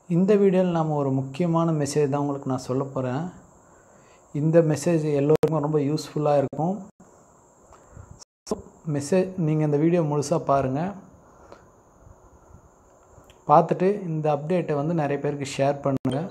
இந்த வீடியோவில் நாம் ஒரு முக்கியமான மெசேஜ் தான் உங்களுக்கு நான் சொல்ல போகிறேன் இந்த மெசேஜ் எல்லோருக்கும் ரொம்ப யூஸ்ஃபுல்லாக இருக்கும் மெசேஜ் நீங்கள் இந்த வீடியோ முழுசாக பாருங்கள் பார்த்துட்டு இந்த அப்டேட்டை வந்து நிறைய பேருக்கு ஷேர் பண்ணுங்கள்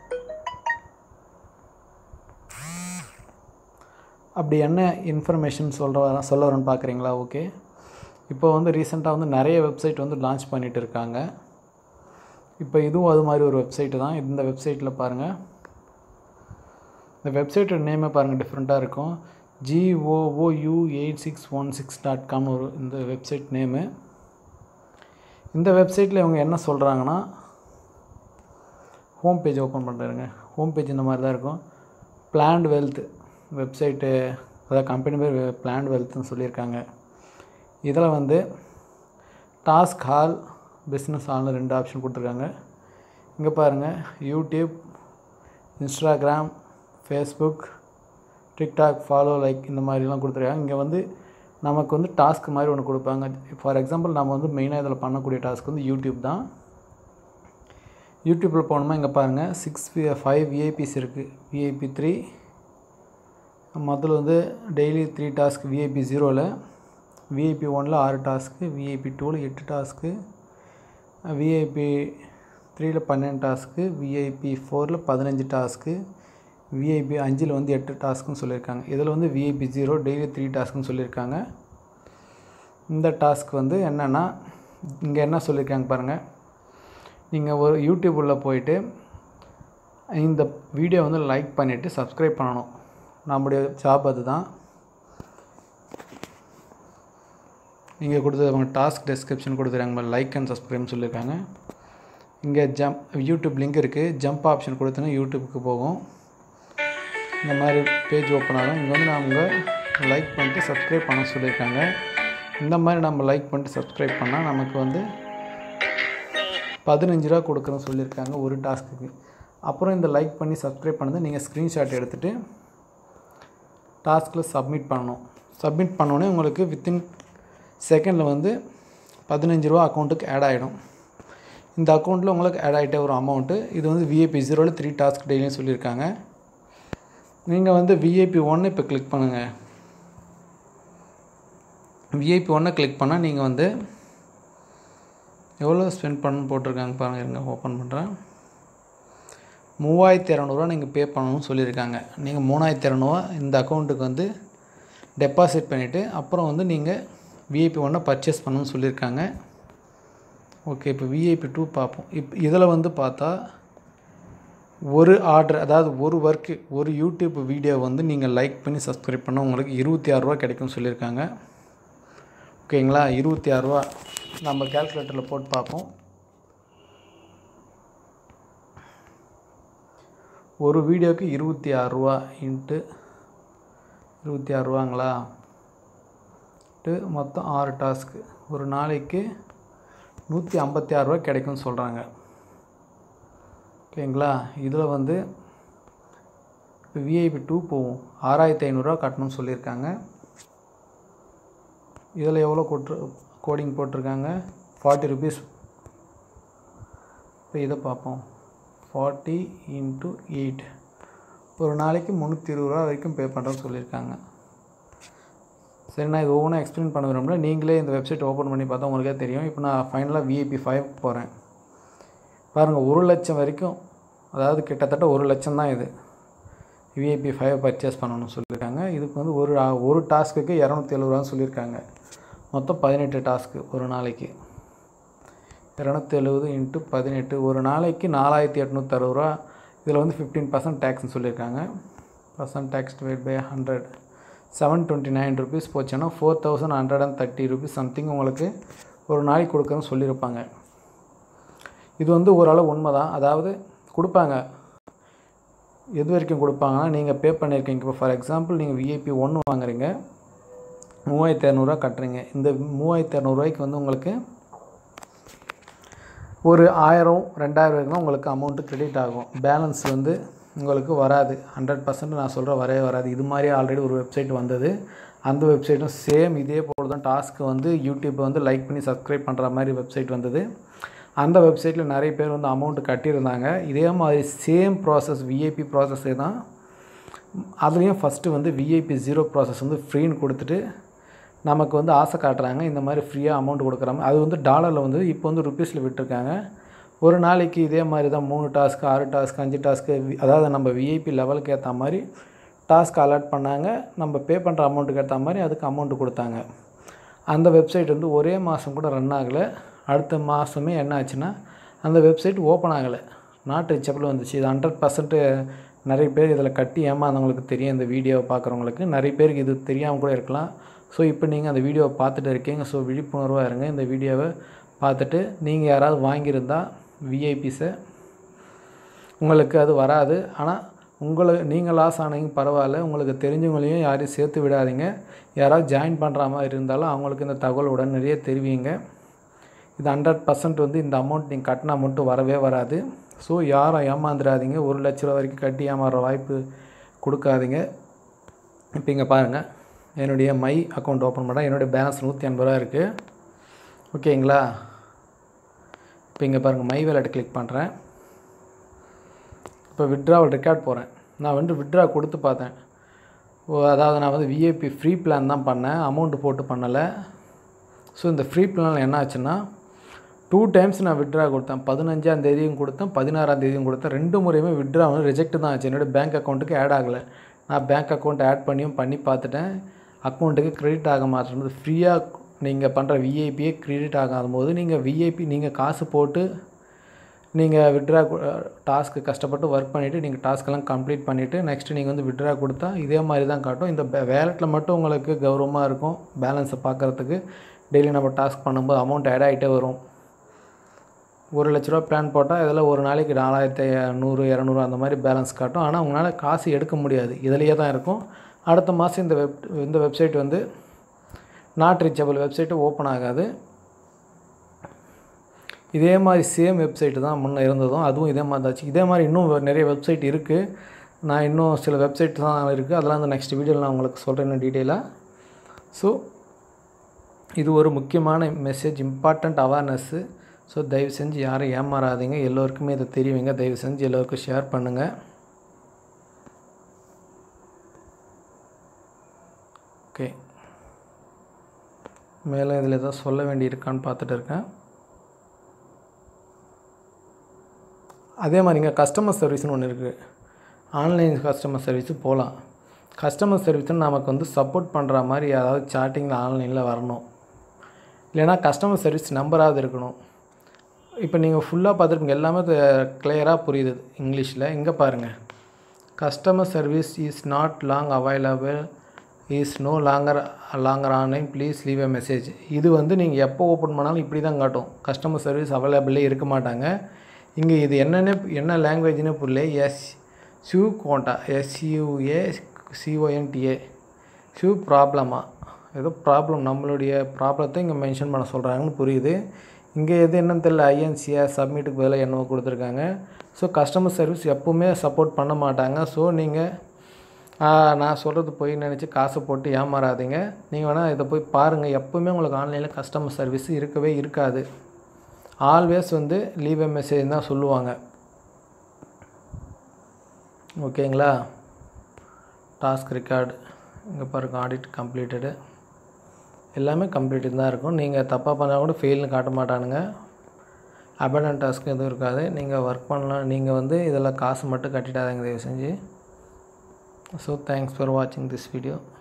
அப்படி என்ன இன்ஃபர்மேஷன் சொல்கிற வர சொல்ல வரேன்னு பார்க்குறீங்களா ஓகே இப்போ வந்து ரீசெண்டாக வந்து நிறைய வெப்சைட் வந்து லான்ச் பண்ணிகிட்டு இருக்காங்க இப்போ இதுவும் அது மாதிரி ஒரு வெப்சைட்டு தான் இந்த வெப்சைட்டில் பாருங்கள் இந்த வெப்சைட்டோட நேமே பாருங்கள் டிஃப்ரெண்ட்டாக இருக்கும் GOOU eight six one six dot com ஒரு இந்த வெப்சைட் நேமு இந்த வெப்சைட்டில் இவங்க என்ன சொல்கிறாங்கன்னா ஹோம் பேஜ் ஓப்பன் பண்ணுறாருங்க ஹோம் பேஜ் இந்த மாதிரி தான் இருக்கும் பிளான்ட் வெல்த் வெப்சைட்டு அதாவது கம்பெனி பேர் பிளான்ட் வெல்த்னு சொல்லியிருக்காங்க இதில் வந்து டாஸ்க் ஹால் பிஸ்னஸ் ஹால்னு ரெண்டு ஆப்ஷன் கொடுத்துருக்காங்க இங்கே பாருங்கள் YouTube Instagram Facebook TikTok follow like இந்த மாதிரிலாம் கொடுத்துருக்காங்க இங்கே வந்து நமக்கு வந்து டாஸ்க் மாதிரி ஒன்று கொடுப்பாங்க ஃபார் எக்ஸாம்பிள் நம்ம வந்து மெயினாக இதில் பண்ணக்கூடிய டாஸ்க் வந்து யூடியூப் தான் யூடியூப்பில் போனோமா இங்கே பாருங்கள் சிக்ஸ் ஃபைவ் விஐபிஸ் இருக்குது விஐபி த்ரீ முதல்ல வந்து டெய்லி த்ரீ டாஸ்க் விஐபி ஜீரோவில் விஐபி ஒனில் ஆறு டாஸ்க்கு விஐபி டூவில் எட்டு டாஸ்க்கு விஐபி த்ரீயில் பன்னெண்டு டாஸ்க்கு விஐபி ஃபோரில் பதினஞ்சு டாஸ்க்கு விஐபி அஞ்சில் வந்து எட்டு டாஸ்க்குன்னு சொல்லியிருக்காங்க இதில் வந்து விஐபி ஜீரோ டெய்லி த்ரீ டாஸ்க்குன்னு சொல்லியிருக்காங்க இந்த டாஸ்க் வந்து என்னென்னா இங்கே என்ன சொல்லியிருக்காங்க பாருங்கள் நீங்கள் ஒரு யூடியூப் உள்ள போயிட்டு இந்த வீடியோ வந்து லைக் பண்ணிவிட்டு சப்ஸ்கிரைப் பண்ணணும் நம்முடைய ஜாப் அதுதான் நீங்கள் கொடுத்தவங்க டாஸ்க் டெஸ்கிரிப்ஷன் கொடுத்துருக்காங்க லைக் அண்ட் சப்ஸ்கிரைப்னு சொல்லியிருக்காங்க இங்கே ஜம்ப் யூடியூப் லிங்க் இருக்குது ஜம்ப் ஆப்ஷன் கொடுத்தோன்னா யூடியூப்புக்கு போகும் இந்த மாதிரி பேஜ் ஓப்பன் ஆகும் இங்கே வந்து நாங்கள் லைக் பண்ணிட்டு சப்ஸ்கிரைப் பண்ண சொல்லியிருக்காங்க இந்த மாதிரி நம்ம லைக் பண்ணிட்டு சப்ஸ்கிரைப் பண்ணால் நமக்கு வந்து பதினஞ்சு ரூபா கொடுக்குறோன்னு சொல்லியிருக்காங்க ஒரு டாஸ்க்குக்கு அப்புறம் இந்த லைக் பண்ணி சப்ஸ்கிரைப் பண்ணது நீங்கள் ஸ்க்ரீன்ஷாட் எடுத்துகிட்டு டாஸ்கில் சப்மிட் பண்ணணும் சப்மிட் பண்ணோடனே உங்களுக்கு வித்தின் செகண்டில் வந்து பதினஞ்சு ரூபா அக்கௌண்ட்டுக்கு ஆட் ஆகிடும் இந்த அக்கௌண்ட்டில் உங்களுக்கு ஆட் ஆகிட்டே ஒரு அமௌண்ட்டு இது வந்து விஐபி ஜீரோவில் த்ரீ டாஸ்க் டெய்லியும் சொல்லியிருக்காங்க நீங்கள் வந்து விஐபி ஒன்று இப்போ கிளிக் பண்ணுங்கள் விஐபி ஒன்றை கிளிக் பண்ணால் நீங்கள் வந்து எவ்வளோ ஸ்பெண்ட் பண்ணணும்னு போட்டிருக்காங்க பாருங்கள் இருங்க ஓப்பன் பண்ணுறேன் மூவாயிரத்தி இரநூறுவா நீங்கள் பே பண்ணணும்னு சொல்லியிருக்காங்க நீங்கள் மூணாயிரத்தி இரநூறுவா இந்த அக்கௌண்ட்டுக்கு வந்து டெபாசிட் பண்ணிவிட்டு அப்புறம் வந்து நீங்கள் விஐபி ஒன்றை பர்ச்சேஸ் பண்ணணும்னு சொல்லியிருக்காங்க ஓகே இப்போ விஐபி டூ பார்ப்போம் இப்போ இதில் வந்து பார்த்தா ஒரு ஆர்டர் அதாவது ஒரு ஒர்க்கு ஒரு யூடியூப் வீடியோ வந்து நீங்கள் லைக் பண்ணி சப்ஸ்கிரைப் பண்ண உங்களுக்கு இருபத்தி ஆறுரூவா கிடைக்கும்னு சொல்லியிருக்காங்க ஓகேங்களா இருபத்தி ஆறுரூவா நம்ம கேல்குலேட்டரில் போட்டு பார்ப்போம் ஒரு வீடியோவுக்கு இருபத்தி ஆறுரூவா இன்ட்டு இருபத்தி ஆறுரூவாங்களா ட்டு மொத்தம் ஆறு டாஸ்க்கு ஒரு நாளைக்கு நூற்றி ஐம்பத்தி ஆறுரூவா கிடைக்கும்னு சொல்கிறாங்க ஓகேங்களா இதில் வந்து இப்போ விஐபி டூ போகும் ஆறாயிரத்தி ஐநூறுரூவா கட்டணும்னு சொல்லியிருக்காங்க இதில் எவ்வளோ கொட்டு கோடிங் போட்டிருக்காங்க ஃபார்ட்டி ருபீஸ் இப்போ இதை பார்ப்போம் ஃபார்ட்டி இன்ட்டு எயிட் ஒரு நாளைக்கு முந்நூற்றி இருபது ரூபா வரைக்கும் பே பண்ணுறோன்னு சொல்லியிருக்காங்க சரி நான் இது ஒவ்வொன்றும் எக்ஸ்பிளைன் பண்ண விரும்பல நீங்களே இந்த வெப்சைட் ஓப்பன் பண்ணி பார்த்தா உங்களுக்கே தெரியும் இப்போ நான் ஃபைனலாக விஐபி ஃபைவ் போகிறேன் பாருங்கள் ஒரு லட்சம் வரைக்கும் அதாவது கிட்டத்தட்ட ஒரு லட்சம் தான் இது விஐபி ஃபைவ் பர்ச்சேஸ் பண்ணணும்னு சொல்லியிருக்காங்க இதுக்கு வந்து ஒரு ஒரு டாஸ்க்குக்கு இரநூத்தி எழுபதுரூவான்னு சொல்லியிருக்காங்க மொத்தம் பதினெட்டு டாஸ்க்கு ஒரு நாளைக்கு இரநூத்தி எழுபது இன்ட்டு பதினெட்டு ஒரு நாளைக்கு நாலாயிரத்தி எட்நூற்றி அறுபது ரூபா இதில் வந்து ஃபிஃப்டீன் பர்சன்ட் டேக்ஸ்னு சொல்லியிருக்காங்க percent tax divide by hundred seven twenty nine rupees போச்சுன்னா four thousand hundred and thirty rupees something உங்களுக்கு ஒரு நாளைக்கு கொடுக்குறேன்னு சொல்லியிருப்பாங்க இது வந்து ஓரளவு உண்மை தான் அதாவது கொடுப்பாங்க எது வரைக்கும் கொடுப்பாங்கன்னா நீங்கள் பே பண்ணியிருக்கீங்க இப்போ ஃபார் எக்ஸாம்பிள் நீங்கள் விஐபி ஒன்று வாங்குறீங்க மூவாயிரத்தி இரநூறுவா கட்டுறீங்க இந்த மூவாயிரத்தி இரநூறுவாய்க்கு வந்து உங்களுக்கு ஒரு ஆயிரம் ரெண்டாயிரம் வரைக்கும் உங்களுக்கு அமௌண்ட்டு க்ரெடிட் ஆகும் பேலன்ஸ் வந்து உங்களுக்கு வராது ஹண்ட்ரட் பர்சன்ட் நான் சொல்கிற வரவே வராது இது மாதிரி ஆல்ரெடி ஒரு வெப்சைட் வந்தது அந்த வெப்சைட்டும் சேம் இதே போல் தான் டாஸ்க்கு வந்து யூடியூப்பை வந்து லைக் பண்ணி சப்ஸ்கிரைப் பண்ணுற மாதிரி வெப்சைட் வந்தது அந்த வெப்சைட்டில் நிறைய பேர் வந்து அமௌண்ட் கட்டியிருந்தாங்க இதே மாதிரி சேம் ப்ராசஸ் விஐபி ப்ராசஸே தான் அதுலேயும் ஃபஸ்ட்டு வந்து விஐபி ஜீரோ ப்ராசஸ் வந்து ஃப்ரீன்னு கொடுத்துட்டு நமக்கு வந்து ஆசை காட்டுறாங்க இந்த மாதிரி ஃப்ரீயாக அமௌண்ட் கொடுக்குறாங்க அது வந்து டாலரில் வந்து இப்போ வந்து ருப்பீஸில் விட்டுருக்காங்க ஒரு நாளைக்கு இதே மாதிரி தான் மூணு டாஸ்க்கு ஆறு டாஸ்க்கு அஞ்சு டாஸ்க்கு அதாவது நம்ம விஐபி லெவலுக்கு ஏற்ற மாதிரி டாஸ்க் அலாட் பண்ணாங்க நம்ம பே பண்ணுற அமௌண்ட்டுக்கு ஏற்ற மாதிரி அதுக்கு அமௌண்ட்டு கொடுத்தாங்க அந்த வெப்சைட் வந்து ஒரே மாதம் கூட ரன் ஆகலை அடுத்த மாதமே என்ன ஆச்சுன்னா அந்த வெப்சைட் ஓப்பன் ஆகலை நாட் ரீச்சபிள் வந்துச்சு இது ஹண்ட்ரட் பர்சன்ட்டு நிறைய பேர் இதில் கட்டி ஏமாந்தவங்களுக்கு தெரியும் இந்த வீடியோவை பார்க்குறவங்களுக்கு நிறைய பேருக்கு இது தெரியாமல் கூட இருக்கலாம் ஸோ இப்போ நீங்கள் அந்த வீடியோவை பார்த்துட்டு இருக்கீங்க ஸோ விழிப்புணர்வாக இருங்க இந்த வீடியோவை பார்த்துட்டு நீங்கள் யாராவது வாங்கியிருந்தால் விஐபிஸை உங்களுக்கு அது வராது ஆனால் உங்களை நீங்கள் லாஸ் ஆனீங்க பரவாயில்ல உங்களுக்கு தெரிஞ்சவங்களையும் யாரையும் சேர்த்து விடாதீங்க யாராவது ஜாயின் பண்ணுற மாதிரி இருந்தாலும் அவங்களுக்கு இந்த தகவல் உடனடியே தெரிவிங்க இது ஹண்ட்ரட் பர்சன்ட் வந்து இந்த அமௌண்ட் நீங்கள் கட்டினா மட்டும் வரவே வராது ஸோ யாரும் ஏமாந்துடாதீங்க ஒரு லட்ச ரூபா வரைக்கும் கட்டி ஏமாறுற வாய்ப்பு கொடுக்காதீங்க இப்போ இங்கே பாருங்கள் என்னுடைய மை அக்கௌண்ட் ஓப்பன் பண்ணால் என்னுடைய பேலன்ஸ் நூற்றி எண்பது ரூபா இருக்குது ஓகேங்களா இப்போ இங்கே பாருங்கள் மை வேலட் கிளிக் பண்ணுறேன் இப்போ விட்ராவல் ரெக்கார்ட் போகிறேன் நான் வந்து விட்ரா கொடுத்து பார்த்தேன் ஓ அதாவது நான் வந்து விஐபி ஃப்ரீ பிளான் தான் பண்ணேன் அமௌண்ட்டு போட்டு பண்ணலை ஸோ இந்த ஃப்ரீ பிளானில் என்ன ஆச்சுன்னா டூ டைம்ஸ் நான் விட்ரா கொடுத்தேன் பதினஞ்சாம் தேதியும் கொடுத்தேன் பதினாறாம் தேதியும் கொடுத்தேன் ரெண்டு முறையுமே விட்ரா வந்து ரிஜெக்ட் தான் ஆச்சு என்னோடய பேங்க் அக்கௌண்ட்டுக்கு ஆட் ஆகலை நான் பேங்க் அக்கௌண்ட் ஆட் பண்ணியும் பண்ணி பார்த்துட்டேன் அக்கௌண்ட்டுக்கு கிரெடிட் ஆக மாட்டேங்குது ஃப்ரீயாக நீங்கள் பண்ணுற விஐபியே கிரெடிட் ஆகாத போது நீங்கள் விஐபி நீங்கள் காசு போட்டு நீங்கள் விட்ரா டாஸ்க்கு கஷ்டப்பட்டு ஒர்க் பண்ணிவிட்டு நீங்கள் டாஸ்க்கெல்லாம் கம்ப்ளீட் பண்ணிவிட்டு நெக்ஸ்ட்டு நீங்கள் வந்து விட்ரா கொடுத்தா இதே மாதிரி தான் காட்டும் இந்த வேலெட்டில் மட்டும் உங்களுக்கு கௌரவமாக இருக்கும் பேலன்ஸை பார்க்குறதுக்கு டெய்லி நம்ம டாஸ்க் பண்ணும்போது அமௌண்ட் ஆட் ஆகிட்டே வரும் ஒரு லட்ச ரூபா பிளான் போட்டால் இதில் ஒரு நாளைக்கு நாலாயிரத்தி நூறு இரநூறு அந்த மாதிரி பேலன்ஸ் காட்டும் ஆனால் உங்களால் காசு எடுக்க முடியாது இதிலேயே தான் இருக்கும் அடுத்த மாதம் இந்த வெப் இந்த வெப்சைட் வந்து நாட் ரீச்சபிள் வெப்சைட்டு ஓப்பன் ஆகாது இதே மாதிரி சேம் வெப்சைட்டு தான் முன்னே இருந்ததும் அதுவும் இதே மாதிரி தாச்சு இதே மாதிரி இன்னும் நிறைய வெப்சைட் இருக்குது நான் இன்னும் சில வெப்சைட் தான் இருக்குது அதெல்லாம் அந்த நெக்ஸ்ட் வீடியோவில் நான் உங்களுக்கு சொல்கிறேன் இன்னும் டீட்டெயிலாக ஸோ இது ஒரு முக்கியமான மெசேஜ் இம்பார்ட்டண்ட் அவேர்னஸ்ஸு ஸோ தயவு செஞ்சு யாரும் ஏமாறாதீங்க எல்லோருக்குமே இதை தெரியுங்க தயவு செஞ்சு எல்லோருக்கும் ஷேர் பண்ணுங்கள் ஓகே மேலே இதில் எதாவது சொல்ல வேண்டியிருக்கான்னு பார்த்துட்டு இருக்கேன் அதே மாதிரிங்க கஸ்டமர் சர்வீஸ்னு ஒன்று இருக்குது ஆன்லைன் கஸ்டமர் சர்வீஸு போகலாம் கஸ்டமர் சர்வீஸ்னு நமக்கு வந்து சப்போர்ட் பண்ணுற மாதிரி ஏதாவது சாட்டிங்கில் ஆன்லைனில் வரணும் இல்லைனா கஸ்டமர் சர்வீஸ் நம்பராவது இருக்கணும் இப்போ நீங்கள் ஃபுல்லாக பார்த்துருப்பீங்க எல்லாமே கிளியராக புரியுது இங்கிலீஷில் இங்கே பாருங்கள் customer service is not long available is no longer longer online please leave a message இது வந்து நீங்கள் எப்போ ஓப்பன் பண்ணாலும் இப்படி தான் காட்டும் கஸ்டமர் சர்வீஸ் அவைலபிளே இருக்க மாட்டாங்க இங்கே இது என்னென்ன என்ன லாங்குவேஜ்னு புரியல எஸ் ஷூ கோண்டா எஸ்யூஏ சிஓஎன்டிஏ ஷூ ப்ராப்ளமா ஏதோ ப்ராப்ளம் நம்மளுடைய ப்ராப்ளத்தை இங்கே மென்ஷன் பண்ண சொல்கிறாங்கன்னு புரியுது இங்கே எது என்னன்னு தெரியல ஐஎன்சிஆ சப்மிட்டுக்கு பதிலாக என்னவோ கொடுத்துருக்காங்க ஸோ கஸ்டமர் சர்வீஸ் எப்போவுமே சப்போர்ட் பண்ண மாட்டாங்க ஸோ நீங்கள் நான் சொல்கிறது போய் நினச்சி காசை போட்டு ஏமாறாதீங்க நீங்கள் வேணால் இதை போய் பாருங்கள் எப்போவுமே உங்களுக்கு ஆன்லைனில் கஸ்டமர் சர்வீஸ் இருக்கவே இருக்காது ஆல்வேஸ் வந்து லீவ் எ மெசேஜ் தான் சொல்லுவாங்க ஓகேங்களா டாஸ்க் ரெக்கார்டு இங்கே பாருங்கள் ஆடிட் கம்ப்ளீட்டடு எல்லாமே கம்ப்ளீட்டட் தான் இருக்கும் நீங்கள் தப்பாக பண்ணால் கூட ஃபெயில்னு காட்ட மாட்டானுங்க அபடன் டாஸ்க் எதுவும் இருக்காது நீங்கள் ஒர்க் பண்ணலாம் நீங்கள் வந்து இதில் காசு மட்டும் கட்டிடாதீங்க தயவு செஞ்சு ஸோ தேங்க்ஸ் ஃபார் வாட்சிங் திஸ் வீடியோ